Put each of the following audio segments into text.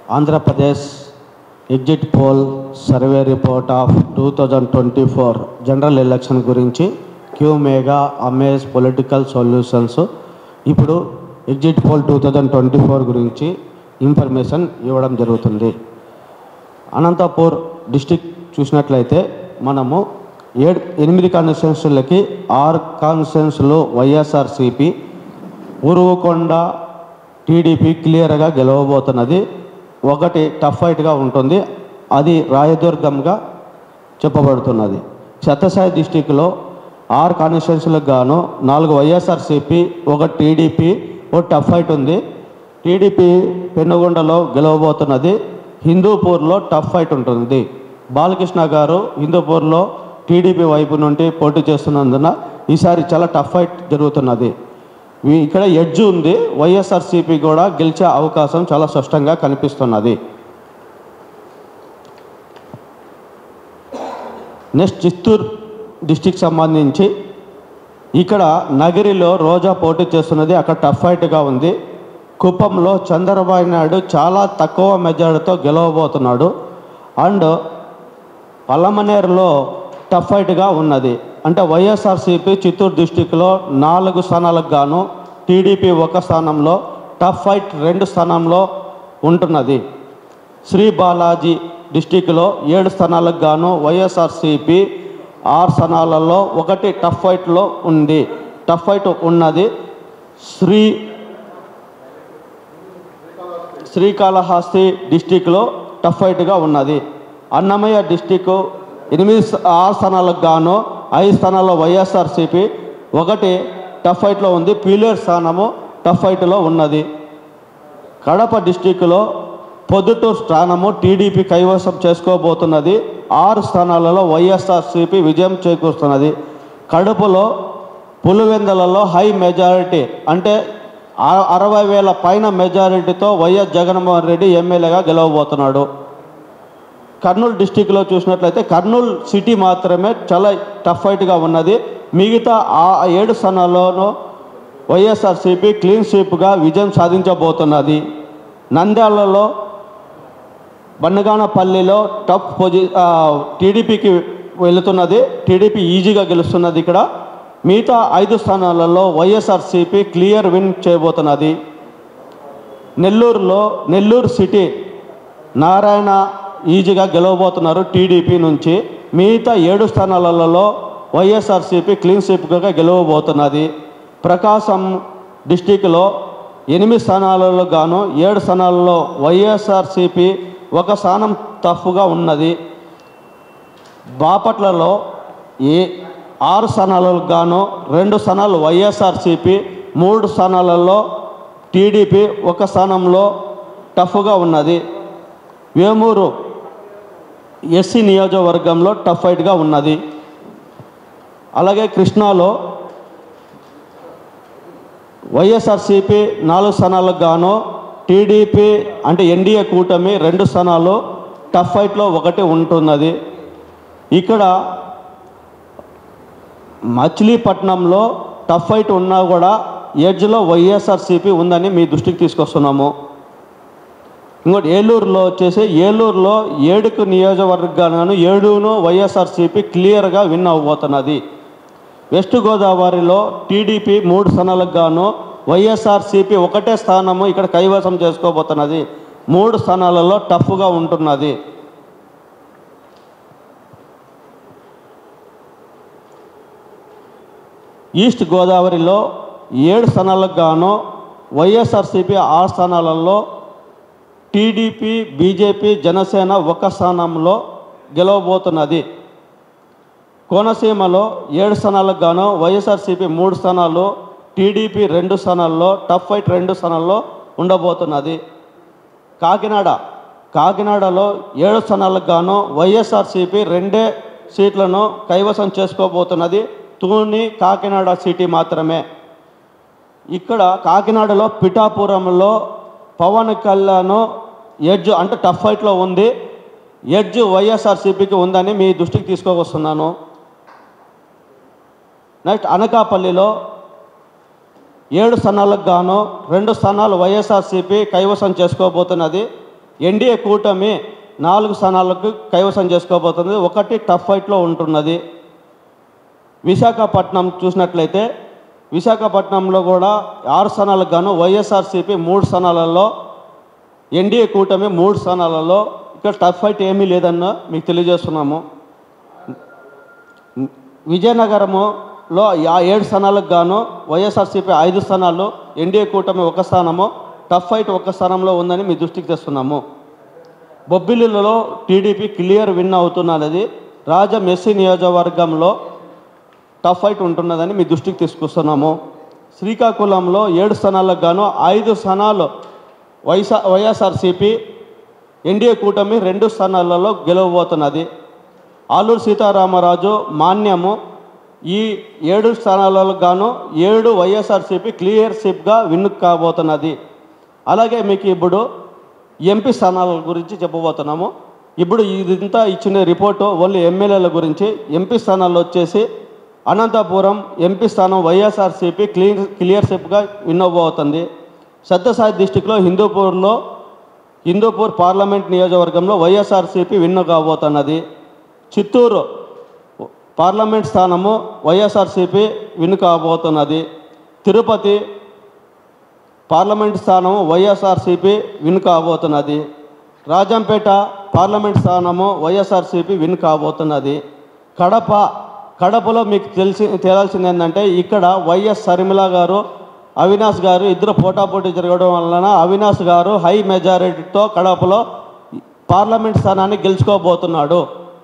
Andhra Pradesh exit poll survey report of two thousand twenty four general election గురించి Q mega amaze political solutions ఇప్పుడు exit poll two thousand twenty four గురించి information ఇవ్వడం జరుగుతుంది Anantapur district చూసినట్లయితే మనము ఏడు ఎనిమిది కాన్స్టిట్యున్సీలకి ఆరు కాన్స్టిట్యున్సీలు వైఎస్ఆర్సిపి ఉరువకొండ టీడీపీ క్లియర్గా గెలవబోతున్నది ఒకటి టఫ్ ఫైట్గా ఉంటుంది అది రాయదుర్గంగా చెప్పబడుతున్నది సత్యసాయి డిస్టిక్లో ఆరు కాన్స్టిట్యున్సీలకు గాను నాలుగు వైఎస్ఆర్సిపి ఒక టీడీపీ ఒక టఫ్ ఫైట్ ఉంది టీడీపీ పెనుగొండలో గెలవబోతున్నది హిందూపూర్లో టఫ్ ఫైట్ ఉంటుంది బాలకృష్ణ గారు హిందూపూర్లో టీడీపీ వైపు నుండి పోటీ చేస్తున్నందున ఈసారి చాలా టఫ్ ఫైట్ జరుగుతున్నది వీ- ఇక్కడ ఎడ్జ్ ఉంది వైఎస్ఆర్సీపీ కూడా గెలిచే అవకాశం చాలా స్పష్టంగా కనిపిస్తున్నది నెక్స్ట్ చిత్తూరు డిస్టిక్ సంబంధించి ఇక్కడ నగరిలో రోజా పోటీ చేస్తున్నది అక్కడ టఫ్ ఫైట్గా ఉంది కుప్పంలో చంద్రబాబు నాయుడు చాలా తక్కువ మెజార్టీతో గెలవబోతున్నాడు అండ్ పల్లమనేరులో టఫ్ ఫైట్గా ఉన్నది అంటే వైఎస్ఆర్సీపీ చిత్తూరు డిస్టిక్లో నాలుగు స్థానాలకు గాను టీడీపీ ఒక స్థానంలో టఫ్ ఫైట్ రెండు స్థానంలో ఉంటున్నది శ్రీ బాలాజీ డిస్టిక్లో ఏడు స్థానాలకు గాను వైఎస్ఆర్సీపీ ఆరు స్థానాలలో ఒకటి టఫ్ ఫైట్లో ఉంది టఫ్ ఫైట్ ఉన్నది శ్రీ శ్రీకాళహస్తి డిస్టిక్లో టఫ్ ఫైట్గా ఉన్నది అన్నమయ్య డిస్టిక్ ఎనిమిది స్థ- ఆరు స్థానాలకు గాను ఐదు స్థానాల్లో వైఎస్ఆర్సీపీ ఒకటి టఫ్ ఫైట్లో ఉంది పీలేరు స్థానము టఫ్ ఫైట్లో ఉన్నది కడప డిస్టిక్లో పొద్దుటూరు స్థానము టీడీపీ కైవసం చేసుకోబోతున్నది ఆరు స్థానాలలో వైఎస్ఆర్సీపీ విజయం చేకూరుస్తున్నది కడపలో పులివెందలలో హై మెజారిటీ అంటే ఆ- అరవై వేల పైన మెజారిటీతో వైఎస్ జగన్మోహన్ రెడ్డి ఎమ్మెల్యేగా గెలవబోతున్నాడు కర్నూలు డిస్టిక్లో చూసినట్లయితే కర్నూలు సిటీ మాత్రమే చాలా టఫ్ ఫైట్గా ఉన్నది మిగతా ఆ ఏడు స్థానాల్లోనూ వైఎస్ఆర్సీపీ క్లీన్ స్వీప్గా విజయం సాధించబోతున్నది నంద్యాలలో బండగానపల్లిలో టఫ్ పొజి ఆ, టీడీపీకి వెళుతున్నది టీడీపీ ఈజీగా గెలుస్తున్నది ఇక్కడ మిగతా ఐదు స్థానాలలో వైఎస్ఆర్సీపీ క్లియర్ విన్ చేయబోతున్నది నెల్లూరులో నెల్లూరు సిటీ నారాయణ ఈజీగా గెలవబోతున్నారు టీడీపీ నుంచి మిగతా ఏడు స్థానాలలో వైఎస్ఆర్సీపీ క్లీన్ స్వీప్గా గెలవబోతున్నది ప్రకాశం డిస్టిక్లో ఎనిమిది స్థానాలలో గాను ఏడు స్థానాలలో వైఎస్ఆర్సీపీ ఒక స్థానం తప్పుగా ఉన్నది బాపట్లలో ఏ ఆరు స్థానాలకు గాను రెండు స్థానాలు వైఎస్ఆర్సీపీ మూడు స్థానాలలో టీడీపీ ఒక స్థానంలో టఫ్గా ఉన్నది వేమూరు ఎస్సీ నియోజకవర్గంలో టఫ్ ఫైట్గా ఉన్నది అలాగే కృష్ణాలో వైఎస్ఆర్సీపీ నాలుగు స్థానాలకు గాను టీడీపీ అంటే ఎన్డీఏ కూటమి రెండు స్థానాలు టఫ్ ఫైట్లో ఒకటి ఉంటున్నది ఇక్కడ మచిలీపట్నంలో టఫ్ ఫైట్ ఉన్నా కూడా ఎడ్జ్లో వైఎస్ఆర్సీపీ ఉందని మీ దృష్టికి తీసుకొస్తున్నాము ఇంకోటి ఏలూరులో వచ్చేసి ఏలూరులో ఏడుకు నియోజకవర్గాలను ఏడును వైఎస్ఆర్సీపీ క్లియర్గా విన్ అవ్వబోతున్నది వెస్ట్ గోదావరిలో టీడీపీ మూడు స్థానాలకు గాను వైఎస్ఆర్సీపీ ఒకటే స్థానము ఇక్కడ కైవసం చేసుకోబోతున్నది మూడు స్థానాలలో టఫ్గా ఉంటున్నది ఈస్ట్ గోదావరిలో ఏడు స్థానాలకు గాను వైఎస్ఆర్సీపీ ఆరు స్థానాలలో టీడీపీ బీజేపీ జనసేన ఒక స్థానంలో గెలవబోతున్నది కోనసీమలో ఏడు స్థానాలకు గాను వైఎస్ఆర్సీపీ మూడు స్థానాలు టీడీపీ రెండు స్థానాల్లో టఫ్ ఫైట్ రెండు స్థానాల్లో ఉండబోతున్నది కాకినాడ కాకినాడలో ఏడు స్థానాలకు గాను వైఎస్ఆర్సీపీ రెండే సీట్లను కైవసం చేసుకోబోతున్నది తూని కాకినాడ సిటీ మాత్రమే ఇక్కడ కాకినాడలో పిఠాపురంలో పవన్ కళ్యాణ్ ఎడ్జ్ అంటే టఫ్ ఫైట్లో ఉంది ఎడ్జ్ వైఎస్ఆర్సీపీకి ఉందని మీ దృష్టికి తీసుకొస్తున్నాను నెక్స్ట్ అనకాపల్లిలో ఏడు స్థానాలకు గాను రెండు స్థానాలు వైఎస్ఆర్సీపీ కైవసం చేసుకోబోతున్నది ఎన్డీఏ కూటమి నాలుగు స్థానాలకు కైవసం చేసుకోబోతుంది ఒకటి టఫ్ ఫైట్లో ఉంటున్నది విశాఖపట్నం చూసినట్లయితే విశాఖపట్నంలో కూడా ఆరు స్థానాలకు గాను వైఎస్ఆర్సీపీ మూడు స్థానాలలో ఎన్డీఏ కూటమి మూడు స్థానాలలో ఇక్కడ టఫ్ ఫైట్ ఏమీ లేదన్న మీకు తెలియజేస్తున్నాము విజయనగరములో ఆ ఏడు స్థానాలకు గాను వైఎస్ఆర్సీపీ ఐదు స్థానాలు ఎన్డీఏ కూటమి ఒక స్థానము టఫ్ ఫైట్ ఒక స్థానంలో ఉందని మీ దృష్టికి తెస్తున్నాము బొబ్బిలిలో టీడీపీ క్లియర్ విన్ అవుతున్నది రాజం ఎస్సీ నియోజకవర్గంలో టఫ్ ఫైట్ ఉంటున్నదని మీ దృష్టికి తీసుకొస్తున్నాము శ్రీకాకుళంలో ఏడు స్థానాలకు గాను ఐదు స్థానాలు వైఎస్ఆర్ వైఎస్ఆర్సీపీ ఎన్డీఏ కూటమి రెండు స్థానాలలో గెలవబోతున్నది ఆలూరు సీతారామరాజు మాన్యము ఈ ఏడు స్థానాలకు గాను ఏడు వైఎస్ఆర్సీపీ క్లియర్ షిప్గా విన్ కాబోతున్నది అలాగే మీకు ఇప్పుడు ఎంపీ స్థానాల గురించి చెప్పబోతున్నాము ఇప్పుడు ఇదంతా ఇచ్చిన రిపోర్టు ఓన్లీ ఎమ్మెల్యేల గురించి ఎంపీ స్థానాలు వచ్చేసి అనంతపురం ఎంపీ స్థానం వైఎస్ఆర్సీపీ క్లియర్ క్లియర్ షిప్గా విన్ అవ్వబోతుంది సత్యసాయి డిస్టిక్లో హిందూపూర్లో హిందూపూర్ పార్లమెంట్ నియోజకవర్గంలో వైఎస్ఆర్సీపీ విన్ కాబోతున్నది చిత్తూరు పార్లమెంట్ స్థానము వైఎస్ఆర్సీపీ విన్ కాబోతున్నది తిరుపతి పార్లమెంట్ స్థానము వైఎస్ఆర్సీపీ విన్ కాబోతున్నది రాజంపేట పార్లమెంట్ స్థానము వైఎస్ఆర్సీపీ విన్ కాబోతున్నది కడప కడపలో మీకు తెలిసి తేలాల్సింది ఏంటంటే ఇక్కడ వైఎస్ శర్మిల గారు అవినాష్ గారు ఇద్దరు పోటాపోటీ జరగడం వలన అవినాష్ గారు హై మెజారిటీతో కడపలో పార్లమెంట్ స్థానాన్ని గెలుచుకోబోతున్నాడు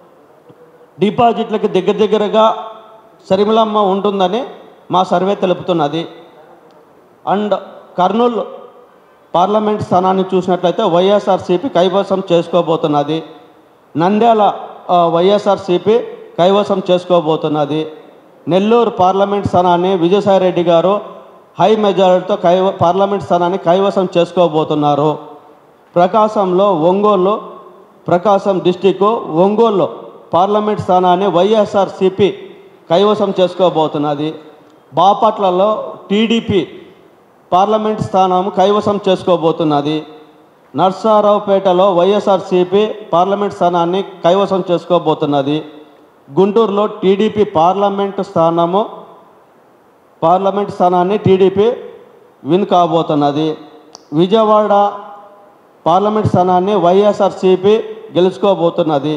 డిపాజిట్లకి దగ్గర దగ్గరగా శర్మిలమ్మ ఉంటుందని మా సర్వే తెలుపుతున్నది అండ్ కర్నూలు పార్లమెంట్ స్థానాన్ని చూసినట్లయితే వైఎస్ఆర్సీపీ కైవసం చేసుకోబోతున్నది నంద్యాల ఆ, వైఎస్ఆర్సీపీ కైవసం చేసుకోబోతున్నది నెల్లూరు పార్లమెంట్ స్థానాన్ని విజయసాయిరెడ్డి గారు హై మెజారిటీతో కైవ పార్లమెంట్ స్థానాన్ని కైవసం చేసుకోబోతున్నారు ప్రకాశంలో ఒంగోలు ప్రకాశం డిస్టిక్ ఒంగోలు పార్లమెంట్ స్థానాన్ని వైఎస్ఆర్సీపీ కైవసం చేసుకోబోతున్నది బాపట్లలో టీడీపీ పార్లమెంట్ స్థానం కైవసం చేసుకోబోతున్నది నర్సారావుపేటలో వైఎస్ఆర్సీపీ పార్లమెంట్ స్థానాన్ని కైవసం చేసుకోబోతున్నది గుంటూరులో టీడీపీ పార్లమెంట్ స్థానము పార్లమెంట్ స్థానాన్ని టీడీపీ విన్ కాబోతున్నది విజయవాడ పార్లమెంట్ స్థానాన్ని వైఎస్ఆర్సీపీ గెలుచుకోబోతున్నది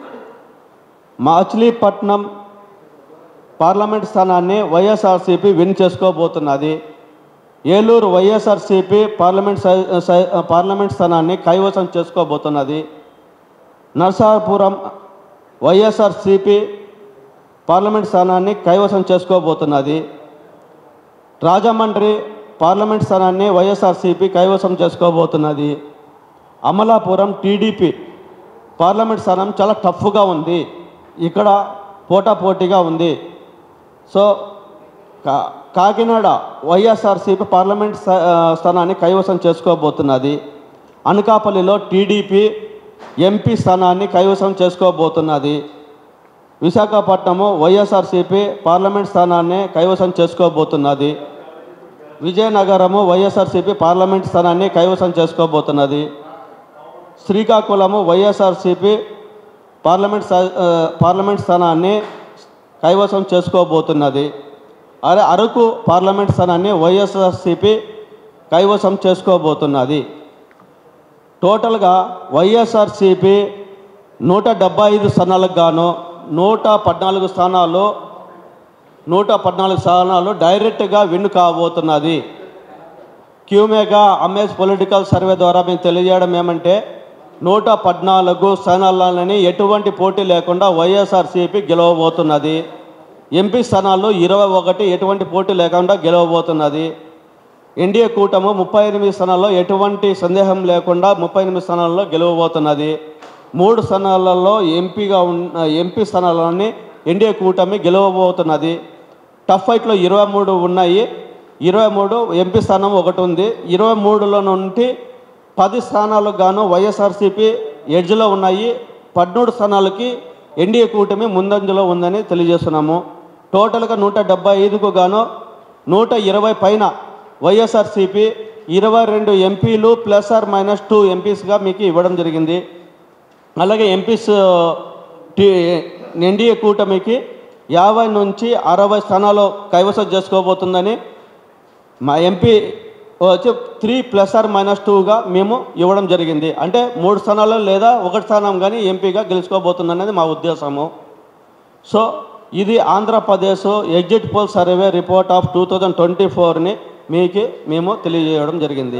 మచిలీపట్నం పార్లమెంట్ స్థానాన్ని వైఎస్ఆర్సీపీ విన్ చేసుకోబోతున్నది ఏలూరు వైఎస్ఆర్సీపీ పార్లమెంట్ సై- సై- పార్లమెంట్ స్థానాన్ని కైవసం చేసుకోబోతున్నది నరసాపురం వైఎస్ఆర్సీపీ పార్లమెంట్ స్థానాన్ని కైవసం చేసుకోబోతున్నది రాజమండ్రి పార్లమెంట్ స్థానాన్ని వైఎస్ఆర్సీపీ కైవసం చేసుకోబోతున్నది అమలాపురం టీడీపీ పార్లమెంట్ స్థానం చాలా టఫ్గా ఉంది ఇక్కడ పోటాపోటీగా ఉంది సో కా కాకినాడ వైఎస్ఆర్సీపీ పార్లమెంట్ స్థా- ఆ, స్థానాన్ని కైవసం చేసుకోబోతున్నది అనకాపల్లిలో టీడీపీ ఎంపీ స్థానాన్ని కైవసం చేసుకోబోతున్నది విశాఖపట్నము వైఎస్ఆర్సీపీ పార్లమెంట్ స్థానాన్ని కైవసం చేసుకోబోతున్నది విజయనగరము వైఎస్ఆర్సీపీ పార్లమెంట్ స్థానాన్ని కైవసం చేసుకోబోతున్నది శ్రీకాకుళము వైఎస్ఆర్సీపీ పార్లమెంట్ స్థా- ఆ, పార్లమెంట్ స్థానాన్ని కైవసం చేసుకోబోతున్నది అరే అరకు పార్లమెంట్ స్థానాన్ని వైఎస్ఆర్సీపీ కైవసం చేసుకోబోతున్నది టోటల్గా వైఎస్ఆర్సీపీ నూట డెబ్బై ఐదు స్థానాలకు గాను నూట పద్నాలుగు స్థానాలు నూట పద్నాలుగు స్థానాలు డైరెక్ట్గా విన్ కాబోతున్నది క్యూమేగా అమేజ్ పొలిటికల్ సర్వే ద్వారా మేము తెలియజేయడం ఏమంటే నూట పద్నాలుగు స్థానాలని ఎటువంటి పోటీ లేకుండా వైఎస్ఆర్సీపీ గెలవబోతున్నది ఎంపీ స్థానాల్లో ఇరవై ఒకటి ఎటువంటి పోటీ లేకుండా గెలవబోతున్నది ఎన్డీఏ కూటము ముప్పై ఎనిమిది స్థానాల్లో ఎటువంటి సందేహం లేకుండా ముప్పై ఎనిమిది స్థానాల్లో గెలవబోతున్నది మూడు స్థానాలలో ఎంపీగా ఉన్న ఎంపీ స్థానాలని ఎన్డీఏ కూటమి గెలవబోతున్నది టఫ్ ఫైట్లో ఇరవై మూడు ఉన్నాయి ఇరవై మూడు ఎంపీ స్థానం ఒకటి ఉంది ఇరవై మూడులో నుండి పది స్థానాలకు గాను వైఎస్ఆర్సీపీ ఎడ్జ్లో ఉన్నాయి పదమూడు స్థానాలకి ఎన్డీఏ కూటమి ముందంజలో ఉందని తెలియజేస్తున్నాము టోటల్గా నూట డెబ్బై ఐదుకు గాను నూట ఇరవై పైన వైఎస్ఆర్సీపీ ఇరవై రెండు ఎంపీలు ప్లస్ ఆర్ మైనస్ టూ ఎంపీస్గా మీకు ఇవ్వడం జరిగింది అలాగే ఎంపీస్ ఎన్డీఏ కూటమికి యాభై నుంచి అరవై స్థానాలు కైవసం చేసుకోబోతుందని మా ఎంపీ వచ్చి త్రీ ప్లస్ ఆర్ మైనస్ టూగా మేము ఇవ్వడం జరిగింది అంటే మూడు స్థానాలు లేదా ఒకటి స్థానం కానీ ఎంపీగా గెలుచుకోబోతుంది అనేది మా ఉద్దేశము సో ఇది Andhra Pradesh exit poll survey report of two thousand twenty ఫోర్ని మీకు మేము తెలియజేయడం జరిగింది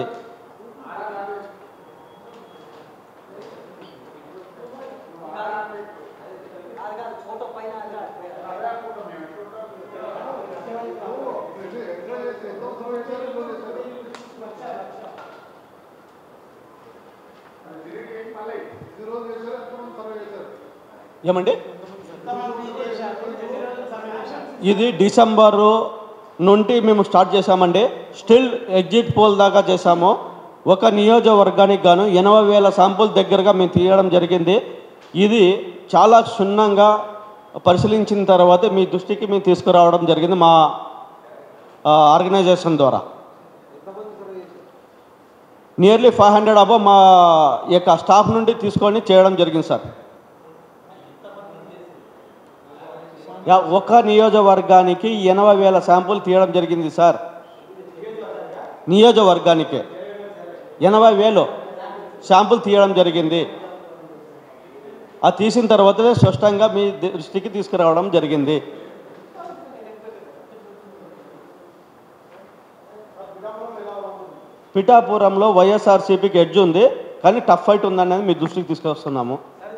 ఏమండి ఇది డిసెంబరు నుండి మేము స్టార్ట్ చేశామండి స్టిల్ ఎగ్జిట్ పోల్ దాకా చేశాము ఒక నియోజకవర్గానికి గాను ఎనభై వేల శాంపుల్ దగ్గరగా మేము తీయడం జరిగింది ఇది చాలా క్షుణ్ణంగా పరిశీలించిన తర్వాత మీ దృష్టికి మేము తీసుకురావడం జరిగింది మా ఆ, ఆర్గనైజేషన్ ద్వారా నియర్లీ ఫైవ్ హండ్రెడ్ అబో మా యొక్క స్టాఫ్ నుండి తీసుకొని చేయడం జరిగింది సార్ యా, ఒక నియోజకవర్గానికి ఎనభై వేల శాంపుల్ తీయడం జరిగింది సార్ నియోజకవర్గానికి ఎనభై వేలు శాంపుల్ తీయడం జరిగింది అది తీసిన తర్వాతనే స్పష్టంగా మీ దృష్టికి తీసుకురావడం జరిగింది పిఠాపురంలో వైఎస్ఆర్సీపీకి ఎడ్జ్ ఉంది కానీ టఫ్ ఫైట్ ఉందనేది మీ దృష్టికి తీసుకొస్తున్నాము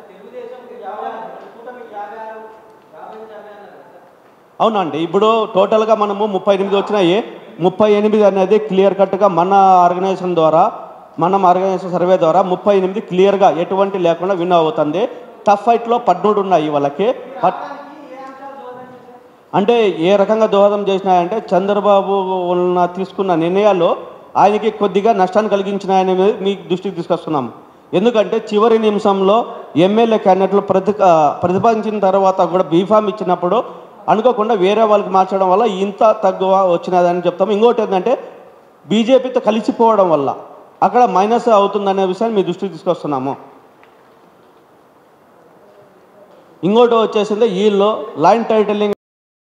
అవునండి ఇప్పుడు టోటల్గా మనము ముప్పై ఎనిమిది వచ్చినాయి ముప్పై ఎనిమిది అనేది క్లియర్ కట్గా మన ఆర్గనైజేషన్ ద్వారా మనం ఆర్గనైజేషన్ సర్వే ద్వారా ముప్పై ఎనిమిది క్లియర్గా ఎటువంటి లేకుండా విన్ అవుతుంది టఫ్ ఫైట్లో పద్మూడు ఉన్నాయి వాళ్ళకి పట్ అంటే ఏ రకంగా దోహదం చేసినాయంటే చంద్రబాబు ఉన్న తీసుకున్న నిర్ణయాలు ఆయనకి కొద్దిగా నష్టాన్ని కలిగించినాయని మీ దృష్టికి తీసుకొస్తున్నాం ఎందుకంటే చివరి నిమిషంలో ఎమ్మెల్యే క్యాండిడేట్లు ప్రతి ప్రతిపాదించిన తర్వాత కూడా బీఫామ్ ఇచ్చినప్పుడు అనుకోకుండా వేరే వాళ్ళకి మార్చడం వల్ల ఇంత తక్కువ వచ్చినదని చెప్తాము ఇంకోటి ఏంటంటే బీజేపీతో కలిసిపోవడం వల్ల అక్కడ మైనస్ అవుతుందనే విషయాన్ని మీ దృష్టికి తీసుకొస్తున్నాము ఇంకోటి వచ్చేసింది వీళ్ళు లైన్ టైటిలింగ్